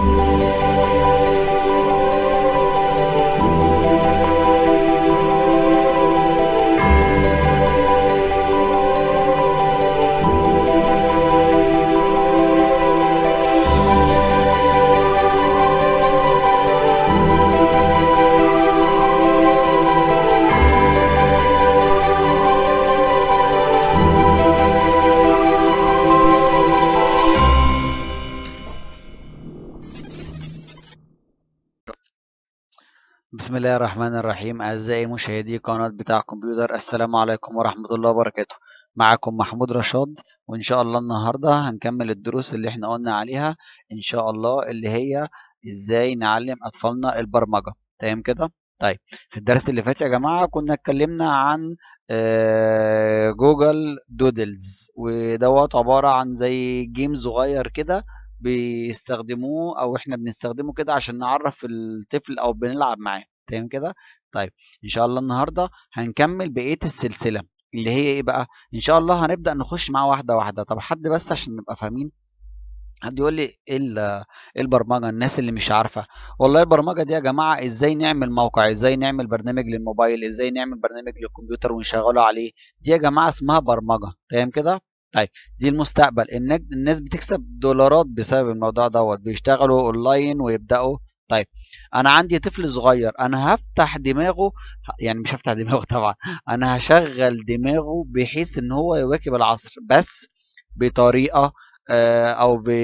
بسم الله الرحمن الرحيم أعزائي مشاهدي قناة بتاع كمبيوتر السلام عليكم ورحمة الله وبركاته معكم محمود رشاد وإن شاء الله النهاردة هنكمل الدروس اللي احنا قلنا عليها إن شاء الله اللي هي إزاي نعلم أطفالنا البرمجة تمام كده طيب في الدرس اللي فات يا جماعة كنا اتكلمنا عن آه، جوجل دودلز ودوت عبارة عن زي جيم صغير كده بيستخدموه او احنا بنستخدمه كده عشان نعرف الطفل او بنلعب معاه تمام كده طيب ان شاء الله النهارده هنكمل بقيه السلسله اللي هي ايه بقى ان شاء الله هنبدا نخش معاه واحده واحده طب حد بس عشان نبقى فاهمين حد يقول لي ايه ال- إيه البرمجه الناس اللي مش عارفه والله البرمجه دي يا جماعه ازاي نعمل موقع ازاي نعمل برنامج للموبايل ازاي نعمل برنامج للكمبيوتر ونشغله عليه دي يا جماعه اسمها برمجه تمام كده طيب دي المستقبل النج- الناس بتكسب دولارات بسبب الموضوع دوت بيشتغلوا اونلاين ويبداوا طيب انا عندي طفل صغير انا هفتح دماغه يعني مش هفتح دماغه طبعا انا هشغل دماغه بحيث ان هو يواكب العصر بس بطريقه آه، او ب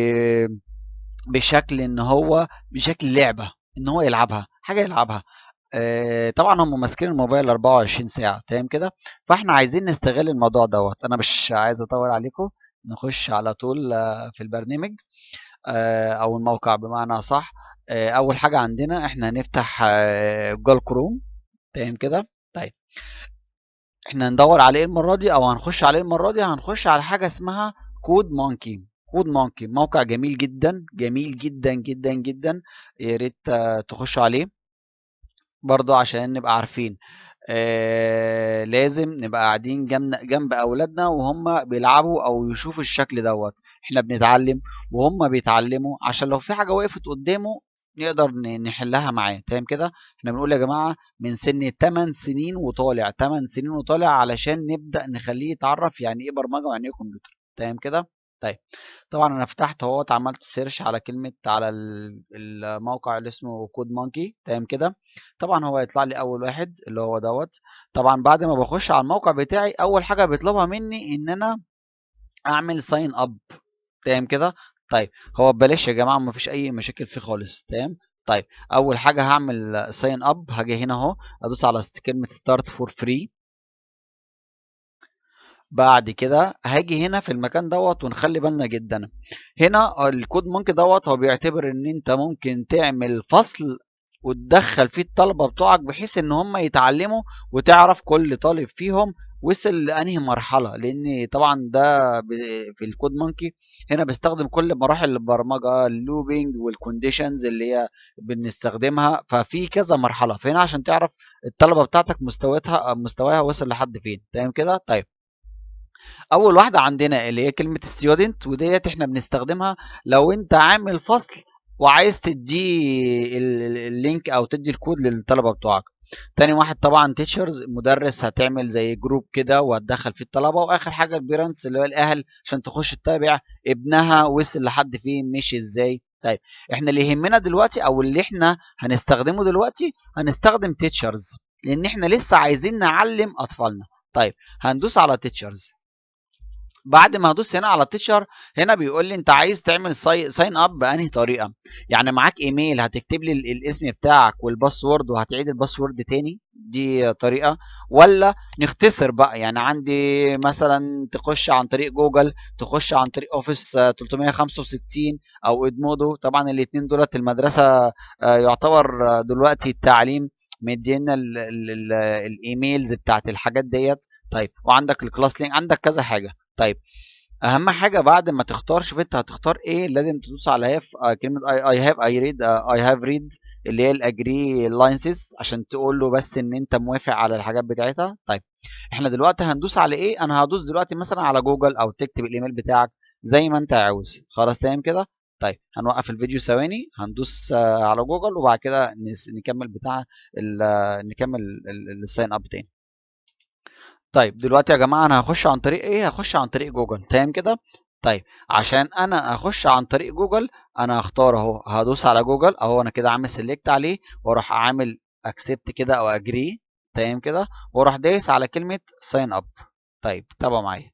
بشكل ان هو بشكل لعبه ان هو يلعبها حاجه يلعبها آه، طبعا هم ماسكين الموبايل 24 ساعه تمام كده فاحنا عايزين نستغل الموضوع دوت انا مش عايز اطول عليكم نخش على طول آه، في البرنامج آه، او الموقع بمعنى صح اول حاجه عندنا احنا هنفتح آه، جوجل كروم تمام كده طيب احنا ندور على ايه المره دي او هنخش على ايه المره دي هنخش على حاجه اسمها كود مونكي كود مونكي موقع جميل جدا جميل جدا جدا جدا يا ريت آه، تخشوا عليه برضو عشان نبقى عارفين آه لازم نبقى قاعدين جنب جنب اولادنا وهم بيلعبوا او يشوفوا الشكل دوت احنا بنتعلم وهم بيتعلموا عشان لو في حاجه وقفت قدامه نقدر ن- نحلها معاه تمام كده احنا بنقول يا جماعه من سن 8 سنين وطالع 8 سنين وطالع علشان نبدا نخليه يتعرف يعني ايه برمجه ويعني ايه كمبيوتر تمام كده طيب طبعا انا فتحت اهوت عملت سيرش على كلمه على ال- الموقع اللي اسمه كود مونكي تمام كده طبعا هو هيطلع لي اول واحد اللي هو دوت طبعا بعد ما بخش على الموقع بتاعي اول حاجه بيطلبها مني ان انا اعمل ساين اب تمام كده طيب هو ببلاش يا جماعه ما فيش اي مشاكل فيه خالص تمام طيب اول حاجه هعمل ساين اب هاجي هنا اهو ادوس على ست- كلمه ستارت فور فري بعد كده هاجي هنا في المكان دوت ونخلي بالنا جدا هنا الكود ممكن دوت هو بيعتبر ان انت ممكن تعمل فصل وتدخل فيه الطلبه بتوعك بحيث ان هم يتعلموا وتعرف كل طالب فيهم وصل لانهي مرحله لان طبعا ده ب- في الكود مونكي هنا بيستخدم كل مراحل البرمجه اللوبينج والكونديشنز اللي هي بنستخدمها ففي كذا مرحله فهنا عشان تعرف الطلبه بتاعتك مستويتها مستواها وصل لحد فين تمام كده طيب اول واحده عندنا اللي هي كلمه ستودنت وديت احنا بنستخدمها لو انت عامل فصل وعايز تديه ال- ال- اللينك او تدي الكود للطلبه بتوعك تاني واحد طبعا تيتشرز مدرس هتعمل زي جروب كده وهتدخل فيه الطلبه واخر حاجه البيرنتس اللي هو الاهل عشان تخش تتابع ابنها وصل لحد فين مشي ازاي طيب احنا اللي يهمنا دلوقتي او اللي احنا هنستخدمه دلوقتي هنستخدم تيتشرز لان احنا لسه عايزين نعلم اطفالنا طيب هندوس على تيتشرز بعد ما هدوس هنا على تيتشر هنا بيقول لي انت عايز تعمل ساين اب بانهي طريقه يعني معاك ايميل هتكتب لي ال- الاسم بتاعك والباسورد وهتعيد الباسورد تاني دي طريقه ولا نختصر بقى يعني عندي مثلا تخش عن طريق جوجل تخش عن طريق اوفيس آه، 365 او ادمودو طبعا الاثنين دولت المدرسه آه، يعتبر آه، دلوقتي التعليم مدينا ال- ال- ال- الايميلز بتاعت الحاجات ديت طيب وعندك الكلاس لينك عندك كذا حاجه طيب اهم حاجه بعد ما تختار شوف انت هتختار ايه لازم تدوس على هاف كلمه اي هاف اي ريد اي هاف ريد اللي هي الاجري لاينسز عشان تقول له بس ان انت موافق على الحاجات بتاعتها طيب احنا دلوقتي هندوس على ايه انا هدوس دلوقتي مثلا على جوجل او تكتب الايميل بتاعك زي ما انت عاوز خلاص تمام كده طيب هنوقف الفيديو ثواني هندوس آه، على جوجل وبعد كده نس- نكمل بتاع ال- آه، نكمل الساين اب تاني طيب دلوقتي يا جماعه انا هخش عن طريق ايه هخش عن طريق جوجل تمام كده طيب عشان انا اخش عن طريق جوجل انا هختار اهو هدوس على جوجل اهو انا كده عامل سيلكت عليه واروح عامل اكسبت كده او اجري تمام كده واروح دايس على كلمه ساين اب طيب تابعوا معايا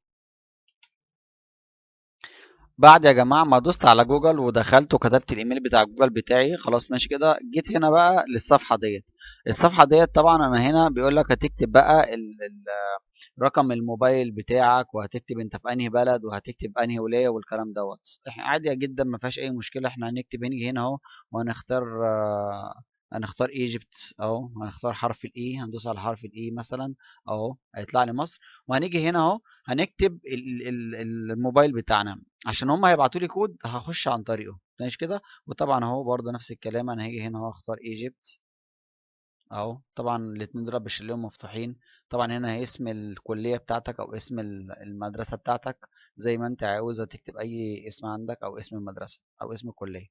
بعد يا جماعه ما دوست على جوجل ودخلت وكتبت الايميل بتاع جوجل بتاعي خلاص ماشي كده جيت هنا بقى للصفحه ديت الصفحه ديت طبعا انا هنا بيقول لك هتكتب بقى ال ال رقم الموبايل بتاعك وهتكتب انت في انهي بلد وهتكتب انهي ولايه والكلام دوت احنا عادي جدا ما فيهاش اي مشكله احنا هنكتب هنيجي هنا اهو وهنختار آه، هنختار ايجيبت اهو هنختار حرف الاي هندوس على حرف الاي مثلا اهو هيطلع لي مصر وهنيجي هنا اهو هنكتب ال- ال- ال- الموبايل بتاعنا عشان هم هيبعتوا لي كود هخش عن طريقه ماشي كده وطبعا اهو برضه نفس الكلام انا هاجي هنا اهو اختار ايجيبت اهو طبعا الاتنين دول بشيلهم مفتوحين طبعا هنا هي اسم الكلية بتاعتك او اسم ال- المدرسة بتاعتك زي ما انت عاوز تكتب اي اسم عندك او اسم المدرسة او اسم الكلية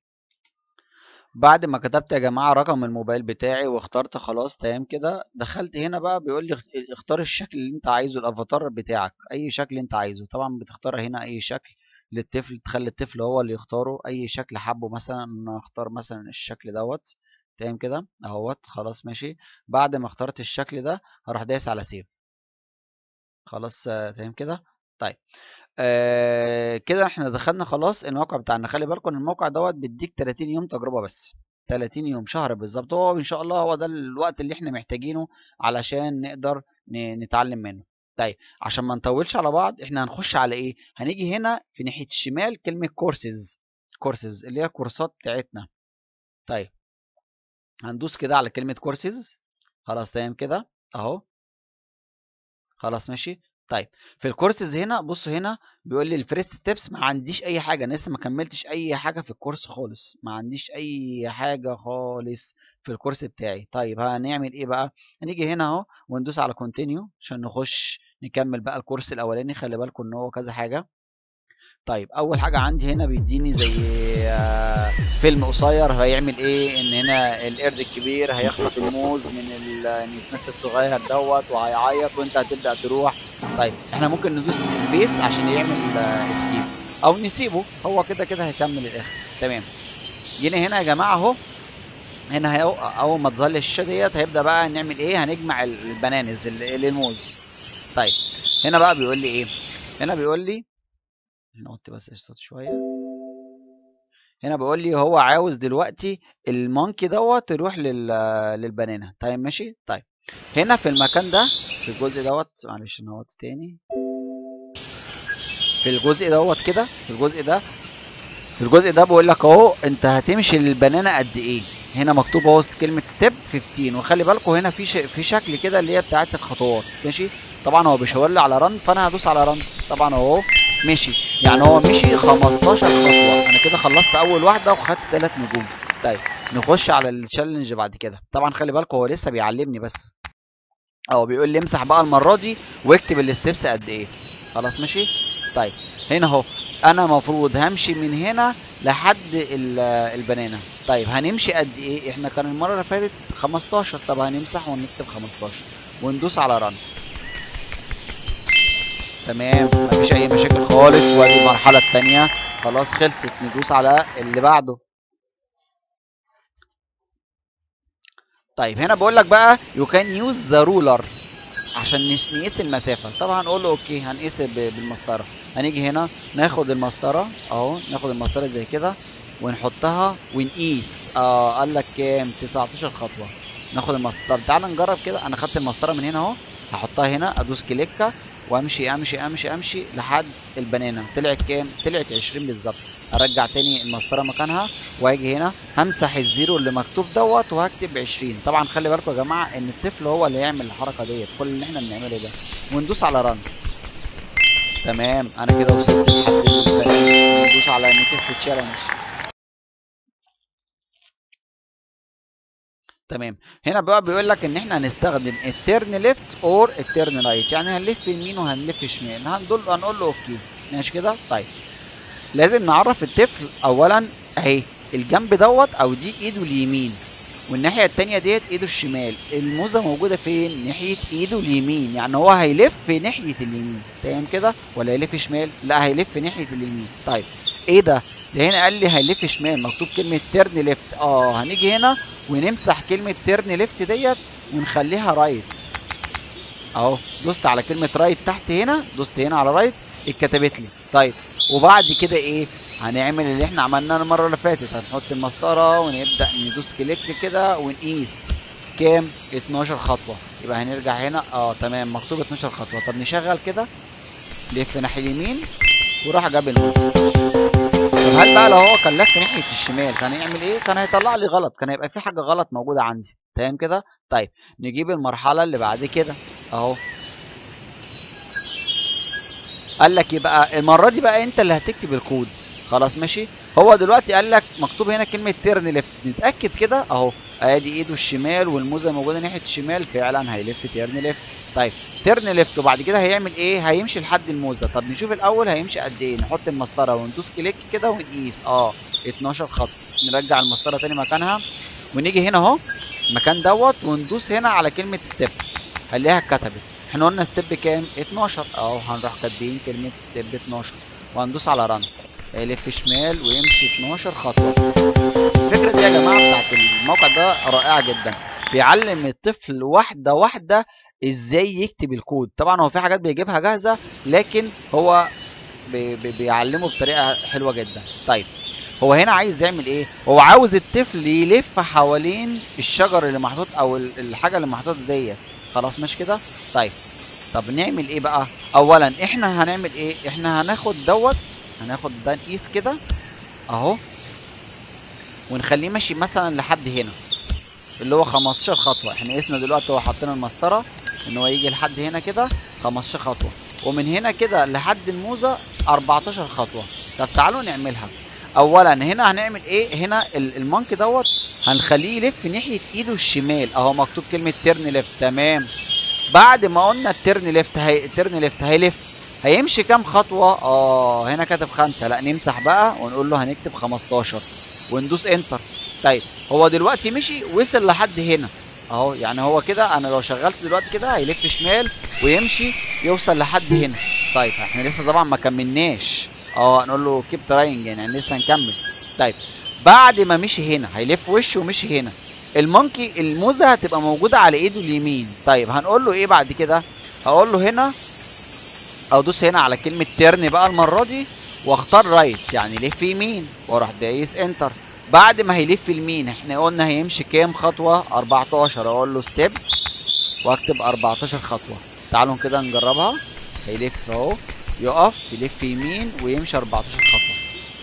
بعد ما كتبت يا جماعة رقم الموبايل بتاعي واخترت خلاص تمام كده دخلت هنا بقى بيقول لي اخت- اختار الشكل اللي انت عايزه الافاتار بتاعك اي شكل انت عايزه طبعا بتختار هنا اي شكل للطفل تخلي الطفل هو اللي يختاره اي شكل حبه مثلا انا اختار مثلا الشكل دوت تمام كده اهوت خلاص ماشي بعد ما اخترت الشكل ده هروح دايس على سيف خلاص آه، تمام كده طيب آه كده احنا دخلنا خلاص الموقع بتاعنا خلي بالكم ان الموقع دوت بيديك 30 يوم تجربة بس 30 يوم شهر بالظبط هو ان شاء الله هو ده الوقت اللي احنا محتاجينه علشان نقدر ن- نتعلم منه طيب عشان ما نطولش على بعض احنا هنخش على ايه هنيجي هنا في ناحية الشمال كلمة كورسز كورسز اللي هي الكورسات بتاعتنا طيب هندوس كده على كلمة كورسز خلاص تمام كده اهو خلاص ماشي طيب في الكورسز هنا بص هنا بيقول لي الفيرست ستيبس ما عنديش اي حاجه انا لسه ما كملتش اي حاجه في الكورس خالص ما عنديش اي حاجه خالص في الكورس بتاعي طيب هنعمل ايه بقى هنيجي هنا اهو وندوس على كونتينيو عشان نخش نكمل بقى الكورس الاولاني خلي بالكم ان هو كذا حاجه طيب اول حاجه عندي هنا بيديني زي آه، فيلم قصير هيعمل ايه ان هنا القرد الكبير هيخطف الموز من النسناس الصغير دوت وهيعيط وانت هتبدا تروح طيب احنا ممكن ندوس سبيس عشان يعمل اسكيب او نسيبه هو كده كده هيكمل الاخر تمام جينا هنا يا جماعه اهو هنا هي اول ما تظهر لي الشاشه ديت هيبدا بقى نعمل ايه هنجمع البنانز اللي الموز طيب هنا بقى بيقول لي ايه هنا بيقول لي نحط بس الصوت شويه هنا بيقول لي هو عاوز دلوقتي المونكي دوت يروح لل للبنانه طيب ماشي طيب هنا في المكان ده في الجزء دوت معلش نوت تاني في الجزء دوت كده في الجزء ده في الجزء ده بقول لك اهو انت هتمشي للبنانه قد ايه هنا مكتوب اهو كلمه ستيب 15 وخلي بالكم هنا في ش... في شكل كده اللي هي بتاعت الخطوات ماشي طبعا هو بيشاور لي على رن فانا هدوس على رن طبعا اهو مشي يعني هو مشي 15 خطوه انا كده خلصت اول واحده وخدت ثلاث نجوم طيب نخش على التشالنج بعد كده طبعا خلي بالكم هو لسه بيعلمني بس هو بيقول لي امسح بقى المره دي واكتب الستبس قد ايه خلاص ماشي طيب هنا اهو انا المفروض همشي من هنا لحد البنانه طيب هنمشي قد ايه احنا كان المره اللي فاتت 15 طب هنمسح ونكتب 15 وندوس على رن تمام مفيش اي مشاكل خالص وادي المرحله الثانيه خلاص خلصت ندوس على اللي بعده طيب هنا بقول لك بقى يو كان يوز ذا رولر عشان نقيس المسافه طبعا هنقول له اوكي هنقيس بالمسطره هنيجي هنا ناخد المسطره اهو ناخد المسطره زي كده ونحطها ونقيس اه قال لك كام 19 خطوه ناخد المسطره طب تعال نجرب كده انا خدت المسطره من هنا اهو هحطها هنا ادوس كليكه وامشي امشي امشي امشي لحد البنانه طلعت كام طلعت 20 بالظبط ارجع تاني المسطره مكانها واجي هنا همسح الزيرو اللي مكتوب دوت وهكتب 20 طبعا خلي بالكم يا جماعه ان الطفل هو اللي يعمل الحركه ديت كل اللي احنا بنعمله ده وندوس على رن تمام انا كده وصلت لحد البنانه ندوس على نيكست تشالنج تمام هنا بقى بيقول لك ان احنا هنستخدم التيرن ليفت اور التيرن رايت يعني هنلف يمين وهنلف شمال هنقول هنقول له اوكي ماشي كده طيب لازم نعرف الطفل اولا اهي الجنب دوت او دي ايده اليمين والناحيه التانية ديت ايده الشمال الموزه موجوده فين ناحيه ايده اليمين يعني هو هيلف ناحيه اليمين تمام كده ولا هيلف شمال لا هيلف ناحيه اليمين طيب ايه ده ده هنا قال لي هيلف شمال مكتوب كلمه تيرن ليفت اه هنيجي هنا ونمسح كلمه تيرن ليفت ديت ونخليها رايت اهو دوست على كلمه رايت تحت هنا دوست هنا على رايت اتكتبت لي طيب وبعد كده ايه هنعمل اللي احنا عملناه المره اللي فاتت هنحط المسطره ونبدا ندوس كليك كده ونقيس كام 12 خطوه يبقى هنرجع هنا اه تمام مكتوب 12 خطوه طب نشغل كده لف ناحيه اليمين وراح جاب الموز طب هل بقى لو هو كان لف ناحيه الشمال كان هيعمل ايه كان هيطلع لي غلط كان هيبقى في حاجه غلط موجوده عندي تمام كده طيب نجيب المرحله اللي بعد كده اهو قال لك يبقى المره دي بقى انت اللي هتكتب الكود خلاص ماشي هو دلوقتي قال لك مكتوب هنا كلمه تيرن ليفت نتاكد كده اهو ادي ايده الشمال والموزه موجوده ناحيه الشمال فعلا هيلف تيرن ليفت طيب تيرن ليفت وبعد كده هيعمل ايه هيمشي لحد الموزه طب نشوف الاول هيمشي قد ايه نحط المسطره وندوس كليك كده ونقيس اه 12 خط نرجع المسطره تاني مكانها ونيجي هنا اهو المكان دوت وندوس هنا على كلمه ستيب هنلاقيها اتكتبت احنا قلنا ستيب كام 12 اهو هنروح كاتبين كلمه ستيب 12 وهندوس على رن يلف شمال ويمشي 12 خطوه الفكره دي يا جماعه بتاعت الموقع ده رائعه جدا بيعلم الطفل واحده واحده ازاي يكتب الكود طبعا هو في حاجات بيجيبها جاهزه لكن هو بي بي بيعلمه بطريقه حلوه جدا طيب هو هنا عايز يعمل ايه هو عاوز الطفل يلف حوالين الشجر اللي محطوط او الحاجه اللي محطوطه ديت خلاص مش كده طيب طب نعمل ايه بقى اولا احنا هنعمل ايه احنا هناخد دوت هناخد ده نقيس كده اهو ونخليه ماشي مثلا لحد هنا اللي هو 15 خطوه احنا قسنا دلوقتي هو حاطين المسطره ان هو يجي لحد هنا كده 15 خطوه ومن هنا كده لحد الموزه 14 خطوه طب تعالوا نعملها اولا هنا هنعمل ايه هنا المونك دوت هنخليه يلف ناحيه ايده الشمال اهو مكتوب كلمه تيرن ليفت تمام بعد ما قلنا التيرن ليفت هي التيرن ليفت هيلف هيمشي كام خطوه اه هنا كاتب خمسة لا نمسح بقى ونقول له هنكتب 15 وندوس انتر طيب هو دلوقتي مشي وصل لحد هنا اهو يعني هو كده انا لو شغلت دلوقتي كده هيلف شمال ويمشي يوصل لحد هنا طيب احنا لسه طبعا ما كملناش اه نقول له كيب تراينج يعني لسه هنكمل طيب بعد ما مشي هنا هيلف وشه ومشي هنا المونكي الموزه هتبقى موجوده على ايده اليمين طيب هنقول له ايه بعد كده هقول له هنا او دوس هنا على كلمه تيرن بقى المره دي واختار رايت يعني لف يمين واروح دايس انتر بعد ما هيلف يمين احنا قلنا هيمشي كام خطوه 14 اقول له ستيب واكتب 14 خطوه تعالوا كده نجربها هيلف اهو يقف يلف يمين ويمشي 14 خطوه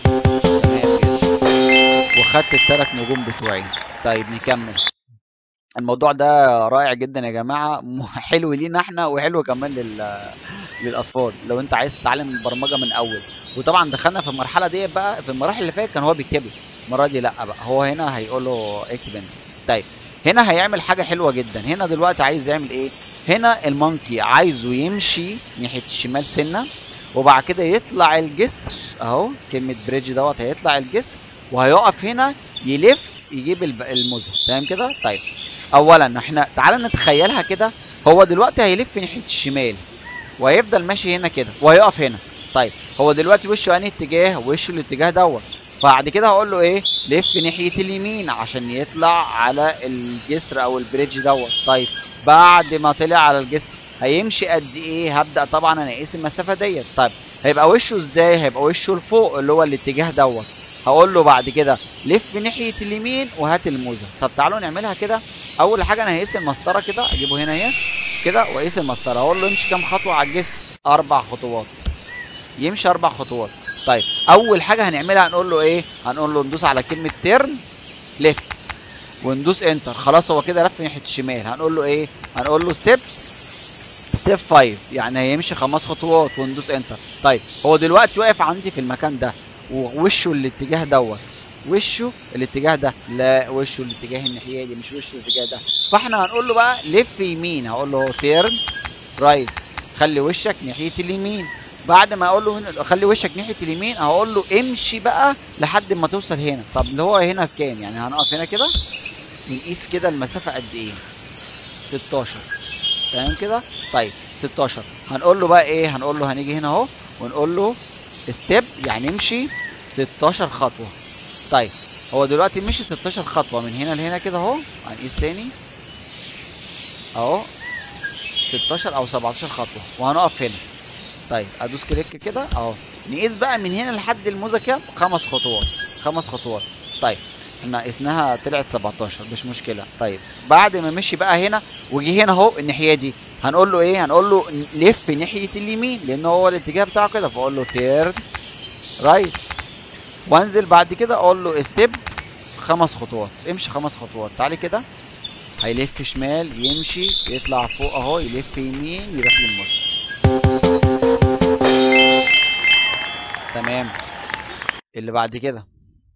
تمام كده وخدت الثلاث نجوم بتوعي طيب نكمل الموضوع ده رائع جدا يا جماعه حلو لينا احنا وحلو كمان لل... للاطفال لو انت عايز تتعلم البرمجه من اول وطبعا دخلنا في المرحله دي بقى في المراحل اللي فاتت كان هو بيكتب المره دي لا بقى هو هنا هيقول له اكتب انت طيب هنا هيعمل حاجه حلوه جدا هنا دلوقتي عايز يعمل ايه هنا المونكي عايزه يمشي ناحيه الشمال سنه وبعد كده يطلع الجسر اهو كلمه بريدج دوت هيطلع الجسر وهيقف هنا يلف يجيب الموزه تمام كده طيب اولا احنا تعالى نتخيلها كده هو دلوقتي هيلف ناحيه الشمال وهيفضل ماشي هنا كده وهيقف هنا طيب هو دلوقتي وشه انهي اتجاه وشه الاتجاه دوت بعد كده هقول له ايه لف ناحيه اليمين عشان يطلع على الجسر او البريدج دوت طيب بعد ما طلع على الجسر هيمشي قد ايه هبدا طبعا انا اقيس المسافه ديت طيب هيبقى وشه ازاي هيبقى وشه لفوق اللي هو الاتجاه دوت هقول له بعد كده لف ناحيه اليمين وهات الموزه طب تعالوا نعملها كده اول حاجه انا هقيس المسطره كده اجيبه هنا اهي كده واقيس المسطره اقول له امشي كام خطوه على الجسر اربع خطوات يمشي اربع خطوات طيب اول حاجه هنعملها هنقول له ايه هنقول له ندوس على كلمه تيرن ليفت وندوس انتر خلاص هو كده لف ناحيه الشمال هنقول له ايه هنقول له ستيب ستيب 5 يعني هيمشي خمس خطوات وندوس انتر طيب هو دلوقتي واقف عندي في المكان ده ووشه الاتجاه دوت وشه الاتجاه ده لا وشه الاتجاه الناحيه دي مش وشه الاتجاه ده فاحنا هنقول له بقى لف يمين هقول له تيرن رايت خلي وشك ناحيه اليمين بعد ما اقول له هنا خلي وشك ناحيه اليمين هقول له امشي بقى لحد ما توصل هنا طب اللي هو هنا في كام يعني هنقف هنا كده ونقيس كده المسافه قد ايه 16 تمام كده طيب 16 هنقول له بقى ايه هنقول له هنيجي هنا اهو ونقول له ستيب يعني امشي 16 خطوه طيب هو دلوقتي مشي 16 خطوه من هنا لهنا كده اهو هنقيس تاني اهو 16 او 17 خطوه وهنقف هنا طيب ادوس كليك كده اهو نقيس بقى من هنا لحد الموزه كام خمس خطوات خمس خطوات طيب احنا قسناها طلعت 17 مش مشكله طيب بعد ما مشي بقى هنا وجي هنا اهو الناحيه دي هنقول له ايه هنقول له لف ناحيه اليمين لان هو الاتجاه بتاعه كده فاقول له تيرن رايت وانزل بعد كده اقول له ستيب خمس خطوات امشي خمس خطوات تعالي كده هيلف شمال يمشي يطلع فوق اهو يلف يمين يروح للموزه تمام اللي بعد كده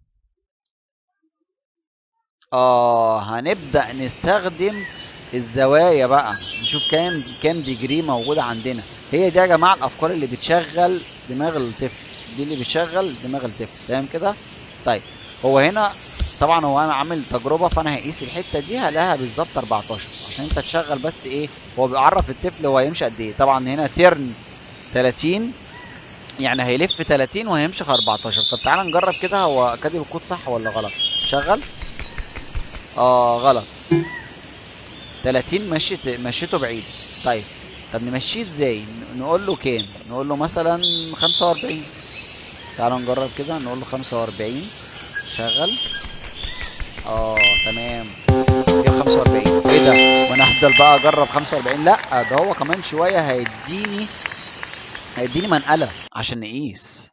اه هنبدأ نستخدم الزوايا بقى نشوف كام كام ديجري موجودة عندنا هي دي يا جماعة الأفكار اللي بتشغل دماغ الطفل دي اللي بتشغل دماغ الطفل تمام كده طيب هو هنا طبعا هو انا عامل تجربة فانا هقيس الحتة دي هلاقيها بالظبط 14 عشان انت تشغل بس ايه هو بيعرف الطفل هو هيمشي قد ايه طبعا هنا ترن 30 يعني هيلف 30 وهيمشي في 14 طب تعالى نجرب كده هو كاتب الكود صح ولا غلط شغل اه غلط 30 مشيت مشيته بعيد طيب طب نمشيه ازاي ن- نقول له كام نقول له مثلا 45 تعالوا نجرب كده نقول له 45 شغل اه تمام جاب 45 ايه ده وانا هفضل بقى اجرب 45 لا ده هو كمان شويه هيديني هيديني منقله عشان نقيس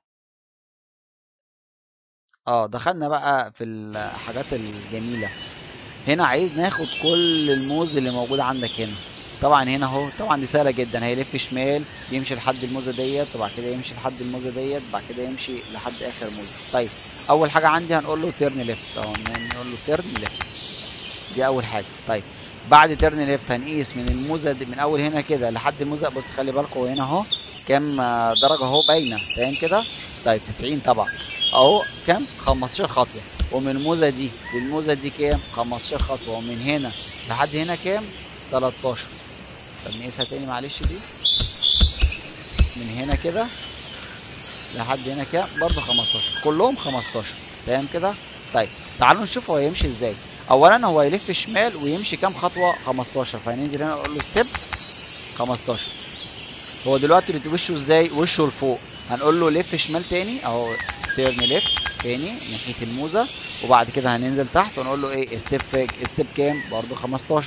اه دخلنا بقى في الحاجات الجميله هنا عايز ناخد كل الموز اللي موجود عندك هنا طبعا هنا اهو طبعا دي سهله جدا هيلف شمال يمشي لحد الموزه ديت وبعد كده يمشي لحد الموزه ديت بعد كده يمشي لحد اخر موزه طيب اول حاجه عندي هنقول له تيرن ليفت اهو نقول له تيرن ليفت دي اول حاجه طيب بعد تيرن ليفت هنقيس من الموزه دي من اول هنا كده لحد الموزه بص خلي بالكم هنا اهو كام آه، درجه اهو باينه تمام كده طيب 90 طبعا اهو كام 15 خطوه ومن الموزه دي للموزه دي كام 15 خطوه ومن هنا لحد هنا كام 13 طب نقيسها تاني معلش دي من هنا كده لحد هنا كام برضه 15 كلهم 15 تمام كده طيب تعالوا نشوف هو هيمشي ازاي اولا هو يلف شمال ويمشي كام خطوه 15 فهننزل هنا نقول له ستيب 15 هو دلوقتي اللي وشه ازاي وشه لفوق هنقول له لف شمال تاني اهو تيرن ليفت تاني ناحيه الموزه وبعد كده هننزل تحت ونقول له ايه ستيب ستيب كام برضه 15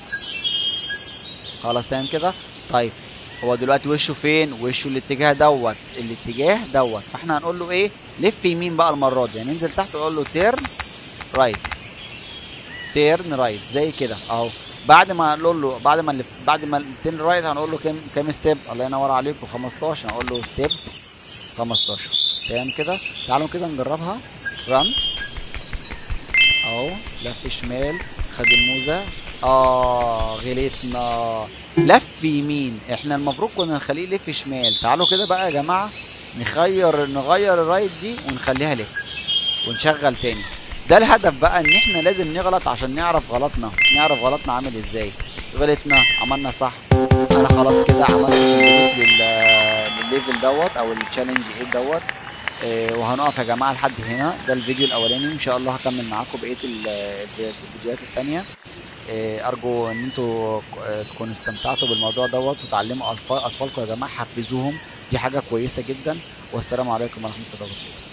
خلاص تمام كده طيب هو دلوقتي وشه فين وشه الاتجاه دوت الاتجاه دوت فاحنا هنقول له ايه لف يمين بقى المره دي هننزل تحت ونقول له تيرن رايت تيرن رايت زي كده اهو بعد ما نقول له بعد ما نلف بعد ما تيرن رايت هنقول له كام كام ستيب الله ينور عليكم 15 هنقول له ستيب 15 تمام كده تعالوا كده نجربها ران اهو لف شمال خد الموزه اه غلطنا لف يمين احنا المفروض كنا نخليه يلف شمال تعالوا كده بقى يا جماعه نغير نغير الرايت دي ونخليها ليفت ونشغل تاني ده الهدف بقى ان احنا لازم نغلط عشان نعرف غلطنا نعرف غلطنا عامل ازاي غلطنا عملنا صح انا خلاص كده عملت كومبليت لل- للليفل دوت او التشالنج 8 دوت آه، وهنقف يا جماعه لحد هنا ده الفيديو الاولاني ان شاء الله هكمل معاكم بقيه ال- الفيديوهات الثانيه ارجو ان انتوا آه، تكونوا استمتعتوا بالموضوع دوت وتعلموا أطفال- اطفالكم يا جماعه حفزوهم دي حاجه كويسه جدا والسلام عليكم ورحمه الله وبركاته